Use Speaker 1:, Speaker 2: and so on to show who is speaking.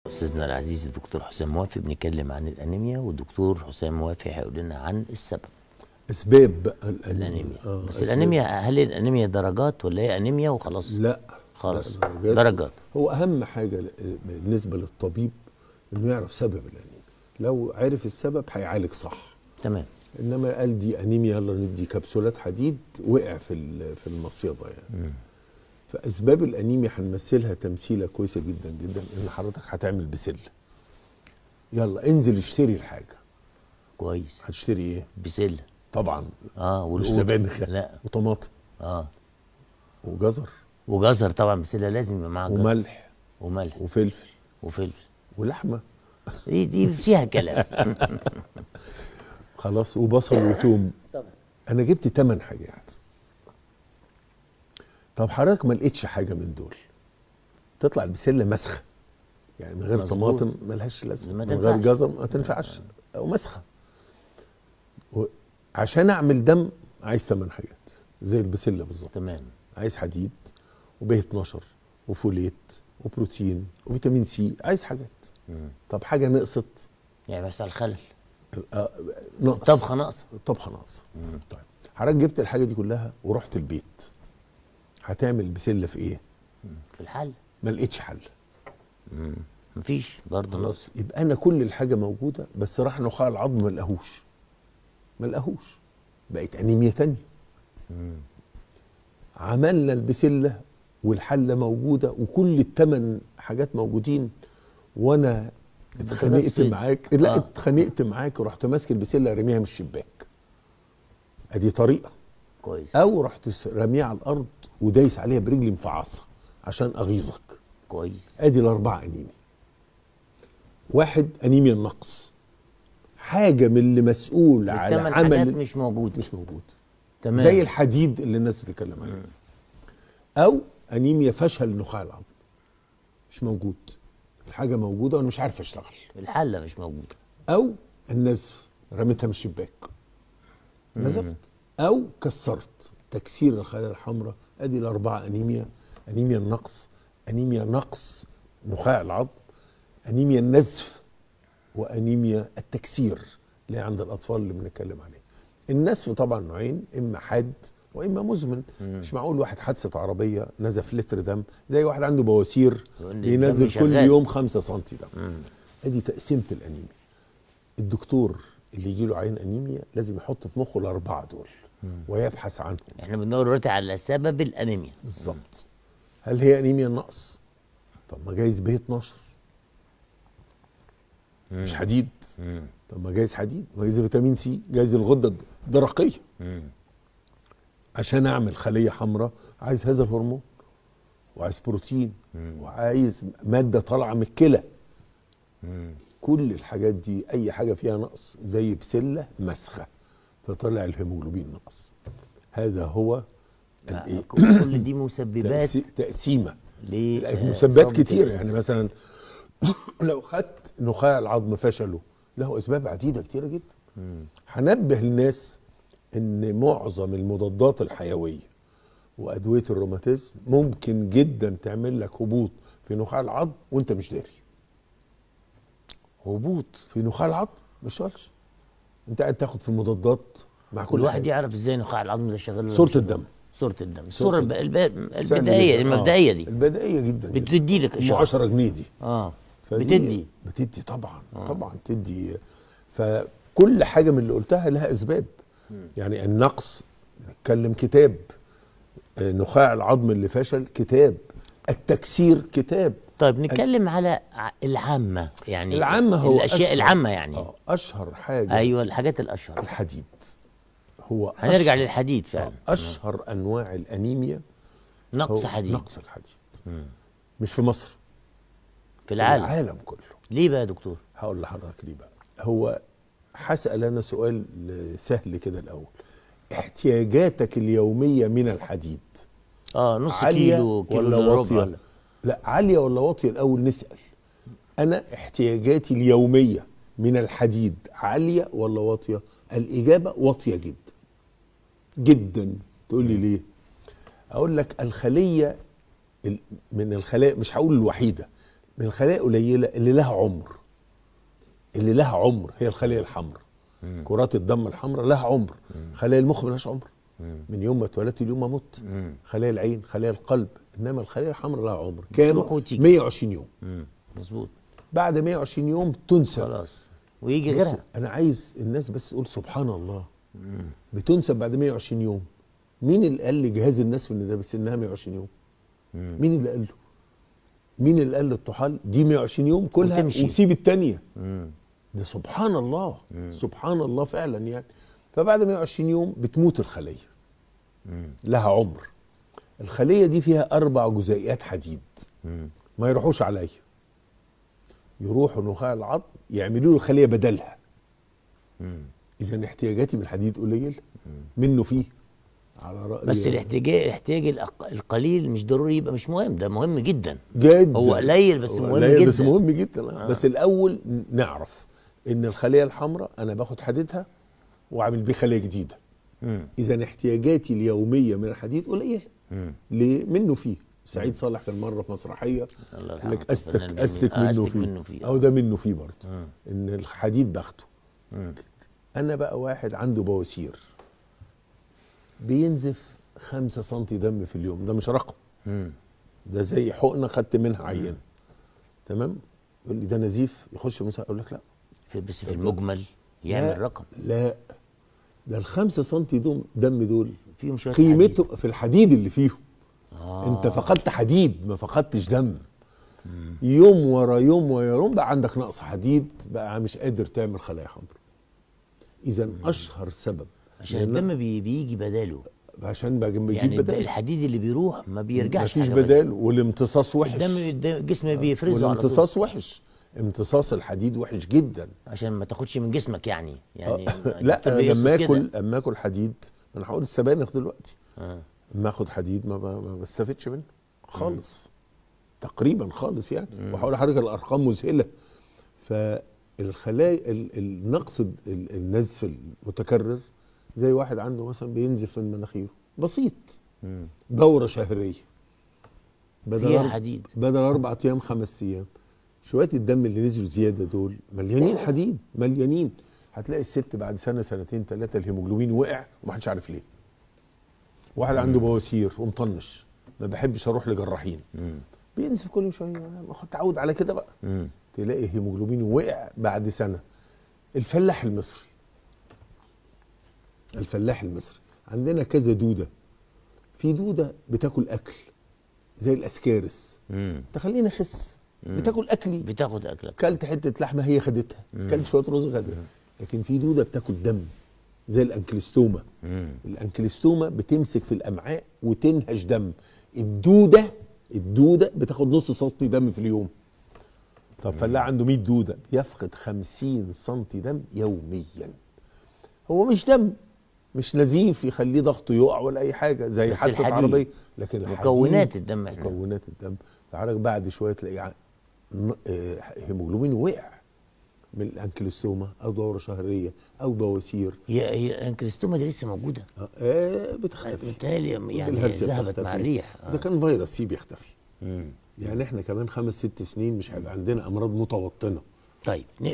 Speaker 1: استاذنا العزيز الدكتور حسام موافي بنتكلم عن الانيميا والدكتور حسام موافي هيقول لنا عن السبب
Speaker 2: اسباب بقى الانيميا
Speaker 1: الانيميا
Speaker 2: آه
Speaker 1: بس
Speaker 2: أسباب.
Speaker 1: الانيميا هل الانيميا درجات ولا هي انيميا وخلاص
Speaker 2: لا
Speaker 1: خلاص
Speaker 2: لا، درجات.
Speaker 1: درجات
Speaker 2: هو اهم حاجه ل- بالنسبه للطبيب انه يعرف سبب الانيميا لو عرف السبب هيعالج صح
Speaker 1: تمام
Speaker 2: انما قال دي انيميا يلا ندي كبسولات حديد وقع في ال- في المصيده يعني فاسباب الانيميا هنمثلها تمثيله كويسه جدا جدا ان حضرتك هتعمل بسله يلا انزل اشتري الحاجه
Speaker 1: كويس
Speaker 2: هتشتري ايه
Speaker 1: بسله
Speaker 2: طبعا
Speaker 1: اه
Speaker 2: مش
Speaker 1: والقوط
Speaker 2: سبانخ
Speaker 1: لا
Speaker 2: وطماطم
Speaker 1: اه
Speaker 2: وجزر
Speaker 1: وجزر طبعا بسله لازم يبقى معاها جزر
Speaker 2: وملح
Speaker 1: وملح
Speaker 2: وفلفل
Speaker 1: وفلفل
Speaker 2: ولحمه
Speaker 1: دي دي فيها كلام
Speaker 2: خلاص وبصل وتوم
Speaker 1: طبعا
Speaker 2: انا جبت ثمان حاجات طب حضرتك ما لقيتش حاجه من دول تطلع البسله مسخه يعني من غير
Speaker 1: مظبوط.
Speaker 2: طماطم ملهاش لازمه
Speaker 1: ما
Speaker 2: من غير
Speaker 1: تنفعش.
Speaker 2: جزر ما تنفعش او مسخه و- عشان اعمل دم عايز ثمان حاجات زي البسله بالظبط
Speaker 1: تمام
Speaker 2: عايز حديد وب 12 وفوليت وبروتين وفيتامين سي عايز حاجات
Speaker 1: مم.
Speaker 2: طب حاجه نقصت
Speaker 1: يعني بس على الخلل
Speaker 2: آه، نقص
Speaker 1: طبخه ناقصه
Speaker 2: الطبخه ناقصه طيب حضرتك جبت الحاجه دي كلها ورحت البيت هتعمل بسله في ايه؟
Speaker 1: في الحل
Speaker 2: ما لقيتش حل
Speaker 1: مفيش برضه نقص
Speaker 2: خلاص يبقى انا كل الحاجه موجوده بس راح نخاع العظم ما لقاهوش ما لقاهوش بقت انيميا تانية عملنا البسله والحله موجوده وكل الثمان حاجات موجودين وانا اتخانقت
Speaker 1: في-
Speaker 2: معاك لا
Speaker 1: آه.
Speaker 2: اتخانقت معاك ورحت ماسك البسله رميها من الشباك ادي طريقه
Speaker 1: كويس
Speaker 2: او رحت س- رميها على الارض ودايس عليها برجلي مفعصها عشان اغيظك
Speaker 1: كويس
Speaker 2: ادي الاربعه انيميا واحد انيميا النقص حاجه من اللي مسؤول على
Speaker 1: الثمان حاجات
Speaker 2: عمل
Speaker 1: مش موجوده
Speaker 2: مش موجود
Speaker 1: تمام
Speaker 2: زي الحديد اللي الناس بتتكلم عليه او انيميا فشل نخاع العظم مش موجود الحاجه موجوده وانا مش عارف اشتغل
Speaker 1: الحله مش موجوده
Speaker 2: او النزف رميتها من الشباك نزفت او كسرت تكسير الخلايا الحمراء ادي الاربعه انيميا انيميا النقص انيميا نقص نخاع العظم انيميا النزف وانيميا التكسير اللي هي عند الاطفال اللي بنتكلم عليه النزف طبعا نوعين اما حاد واما مزمن مش معقول واحد حادثه عربيه نزف لتر دم زي واحد عنده بواسير
Speaker 1: يقول لي الدم
Speaker 2: بينزل كل
Speaker 1: شغال.
Speaker 2: يوم 5 سم دم ادي تقسيمه الانيميا الدكتور اللي يجي له عين انيميا لازم يحط في مخه الاربعه دول ويبحث عنهم
Speaker 1: احنا بندور دلوقتي على سبب الانيميا
Speaker 2: بالظبط هل هي انيميا النقص طب ما جايز ب 12 مش حديد طب ما جايز حديد ما جايز فيتامين سي جايز الغده الدرقيه عشان اعمل خليه حمراء عايز هذا الهرمون وعايز بروتين وعايز ماده طالعه من الكلى كل الحاجات دي اي حاجه فيها نقص زي بسله مسخه فطلع الهيموجلوبين نقص هذا هو الايه
Speaker 1: كل دي مسببات
Speaker 2: تقسي- تقسيمه
Speaker 1: ل
Speaker 2: مسببات
Speaker 1: إصابة
Speaker 2: كتير
Speaker 1: الإنسان.
Speaker 2: يعني مثلا لو خدت نخاع العظم فشله له اسباب عديده كتيره جدا هنبه الناس ان معظم المضادات الحيويه وادويه الروماتيزم ممكن جدا تعمل لك هبوط في نخاع العظم وانت مش داري
Speaker 1: هبوط
Speaker 2: في نخاع العظم ما اشتغلش انت قاعد تاخد في المضادات مع كل
Speaker 1: كل واحد
Speaker 2: حاجه
Speaker 1: يعرف ازاي نخاع العظم ده شغال ولا
Speaker 2: صوره
Speaker 1: مش
Speaker 2: الدم
Speaker 1: صورة الدم الصورة الب... الب...
Speaker 2: سهل
Speaker 1: البدائية
Speaker 2: جداً. آه،
Speaker 1: المبدئية دي
Speaker 2: البدائيه جدا جدا.
Speaker 1: بتدي لك
Speaker 2: ام
Speaker 1: إشارة
Speaker 2: 10 جنيه دي
Speaker 1: اه
Speaker 2: فدي
Speaker 1: بتدي
Speaker 2: بتدي طبعا آه. طبعا تدي فكل حاجه من اللي قلتها لها اسباب يعني النقص نتكلم كتاب آه، نخاع العظم اللي فشل كتاب التكسير كتاب
Speaker 1: طيب نتكلم على ع- العامة يعني
Speaker 2: العامة هو
Speaker 1: الأشياء
Speaker 2: أشهر-
Speaker 1: العامة يعني
Speaker 2: آه اشهر حاجه
Speaker 1: أيوة الحاجات الأشهر
Speaker 2: الحديد هو
Speaker 1: هنرجع
Speaker 2: أشهر
Speaker 1: للحديد فعلا
Speaker 2: اشهر انواع الانيميا هو
Speaker 1: نقص حديد
Speaker 2: نقص الحديد مش في مصر
Speaker 1: في
Speaker 2: في
Speaker 1: العالم
Speaker 2: العالم كله
Speaker 1: ليه بقى يا دكتور؟
Speaker 2: هقول لحضرتك ليه بقى هو هسأل أنا سؤال سهل كده الأول احتياجاتك اليومية من الحديد
Speaker 1: اه نص
Speaker 2: عالية
Speaker 1: كيلو كيلو
Speaker 2: ولا
Speaker 1: إلا ربع
Speaker 2: واطية
Speaker 1: ولا-
Speaker 2: لا عالية ولا واطية الأول نسأل أنا احتياجاتي اليومية من الحديد عالية ولا واطية الإجابة واطية جدا جدا تقول لي ليه أقول لك الخلية ال- من الخلايا مش هقول الوحيدة من الخلايا قليله اللي لها عمر اللي لها عمر هي الخليه الحمراء كرات الدم الحمراء لها عمر خلايا المخ ملهاش عمر من يوم ما اتولدت اليوم ما مت خلايا العين خلايا القلب انما الخلايا الحمراء لها عمر
Speaker 1: تروح
Speaker 2: كام
Speaker 1: وتيجي.
Speaker 2: 120 يوم
Speaker 1: مم. مظبوط
Speaker 2: بعد 120 يوم تنسب
Speaker 1: خلاص ويجي
Speaker 2: بص،
Speaker 1: غيرها
Speaker 2: انا عايز الناس بس تقول سبحان الله بتنسب بعد 120 يوم مين اللي قال لجهاز النسف ان ده بس انها 120 يوم مين اللي قال له مين اللي قال للطحال دي 120 يوم كلها
Speaker 1: وتمشي.
Speaker 2: وسيب التانية
Speaker 1: مم.
Speaker 2: ده سبحان الله سبحان الله فعلا يعني فبعد 120 يوم بتموت الخليه لها عمر الخليه دي فيها اربع جزيئات حديد
Speaker 1: مم.
Speaker 2: ما يروحوش عليا يروحوا نخاع العظم يعملوا له خليه بدلها اذا احتياجاتي من الحديد قليل منه فيه على راي
Speaker 1: بس الاحتياج الاحتياج الأق- القليل مش ضروري يبقى مش مهم ده مهم جدا
Speaker 2: جدا
Speaker 1: هو قليل بس
Speaker 2: هو
Speaker 1: مهم
Speaker 2: قليل بس
Speaker 1: جدا.
Speaker 2: مهم جدا آه. بس الاول نعرف ان الخليه الحمراء انا باخد حديدها واعمل بيه خليه جديده
Speaker 1: مم.
Speaker 2: اذا احتياجاتي اليوميه من الحديد قليله
Speaker 1: مم.
Speaker 2: ليه منه فيه سعيد صالح كان مره في مسرحيه
Speaker 1: الله
Speaker 2: قال
Speaker 1: يرحمه
Speaker 2: لك
Speaker 1: فنان
Speaker 2: استك
Speaker 1: جميل.
Speaker 2: استك
Speaker 1: آه،
Speaker 2: منه
Speaker 1: أستك
Speaker 2: فيه,
Speaker 1: منه فيه،
Speaker 2: او
Speaker 1: آه.
Speaker 2: ده منه فيه برضه
Speaker 1: مم.
Speaker 2: ان الحديد باخده
Speaker 1: مم.
Speaker 2: انا بقى واحد عنده بواسير بينزف خمسة سنتي دم في اليوم ده مش رقم
Speaker 1: مم.
Speaker 2: ده زي حقنه خدت منها عينه تمام يقول لي ده نزيف يخش المساعد اقول لك لا
Speaker 1: في بس في المجمل يعمل
Speaker 2: لا
Speaker 1: رقم
Speaker 2: لا ده الخمسة سنتي دم, دم دول
Speaker 1: فيهم شويه
Speaker 2: قيمته في الحديد اللي فيهم
Speaker 1: آه.
Speaker 2: انت فقدت حديد ما فقدتش دم يوم ورا يوم ورا يوم بقى عندك نقص حديد بقى مش قادر تعمل خلايا حمراء اذا اشهر سبب
Speaker 1: عشان
Speaker 2: لأن-
Speaker 1: الدم بي بيجي بداله
Speaker 2: عشان بقى بيجيب
Speaker 1: يعني
Speaker 2: بدال
Speaker 1: الحديد اللي بيروح ما بيرجعش
Speaker 2: مفيش
Speaker 1: حاجة
Speaker 2: بدال والامتصاص وحش
Speaker 1: الدم الدم- الجسم بيفرزه على طول
Speaker 2: والامتصاص وحش امتصاص الحديد وحش جدا
Speaker 1: عشان ما تاخدش من جسمك يعني يعني
Speaker 2: لا
Speaker 1: الدكتور بيقصد
Speaker 2: لما
Speaker 1: كده.
Speaker 2: اكل لما اكل حديد انا هقول السبانخ دلوقتي
Speaker 1: آه.
Speaker 2: لما اخد حديد ما, ما, ما بستفدش منه خالص تقريبا خالص يعني وهقول لحضرتك الارقام مذهله فالخلايا ال- النقص ال- ال- النزف المتكرر زي واحد عنده مثلا بينزف من مناخيره بسيط
Speaker 1: مم.
Speaker 2: دوره شهريه بدل
Speaker 1: فيها
Speaker 2: أرب-
Speaker 1: حديد.
Speaker 2: بدل اربع ايام خمس ايام شويه الدم اللي نزلوا زياده دول مليانين حديد مليانين هتلاقي الست بعد سنه سنتين ثلاثه الهيموجلوبين وقع ومحدش عارف ليه واحد عنده بواسير ومطنش ما بحبش اروح لجراحين
Speaker 1: مم.
Speaker 2: بينزف كل شويه ما خد تعود على كده بقى
Speaker 1: مم.
Speaker 2: تلاقي هيموجلوبين وقع بعد سنه الفلاح المصري الفلاح المصري عندنا كذا دوده في دوده بتاكل اكل زي الاسكارس
Speaker 1: مم.
Speaker 2: تخليني اخس بتاكل اكلي
Speaker 1: بتاخد اكلك
Speaker 2: كلت حته لحمه هي خدتها كلت شويه رز خدتها لكن في دوده بتاكل دم زي الانكليستوما
Speaker 1: مم.
Speaker 2: الانكليستوما بتمسك في الامعاء وتنهش دم الدوده الدوده بتاخد نص سنتي دم في اليوم طب فلاح عنده 100 دوده يفقد 50 سنتي دم يوميا هو مش دم مش نزيف يخليه ضغطه يقع ولا اي حاجه زي
Speaker 1: بس
Speaker 2: حادثه
Speaker 1: الحديد.
Speaker 2: عربيه لكن الحديد
Speaker 1: مكونات الدم إحنا.
Speaker 2: مكونات الدم فحضرتك بعد شويه تلاقي ع- ن- آه، هيموجلوبين وقع من الانكليستوما او دوره شهريه او بواسير
Speaker 1: هي هي الانكريستوما دي لسه موجوده
Speaker 2: آه، آه بتختفي
Speaker 1: بالتالي يعني
Speaker 2: بالهرسة
Speaker 1: ذهبت
Speaker 2: بتختفي.
Speaker 1: مع الريح
Speaker 2: اذا كان فيروس سي بيختفي
Speaker 1: مم.
Speaker 2: يعني احنا كمان خمس ست سنين مش هيبقى عندنا امراض متوطنه
Speaker 1: طيب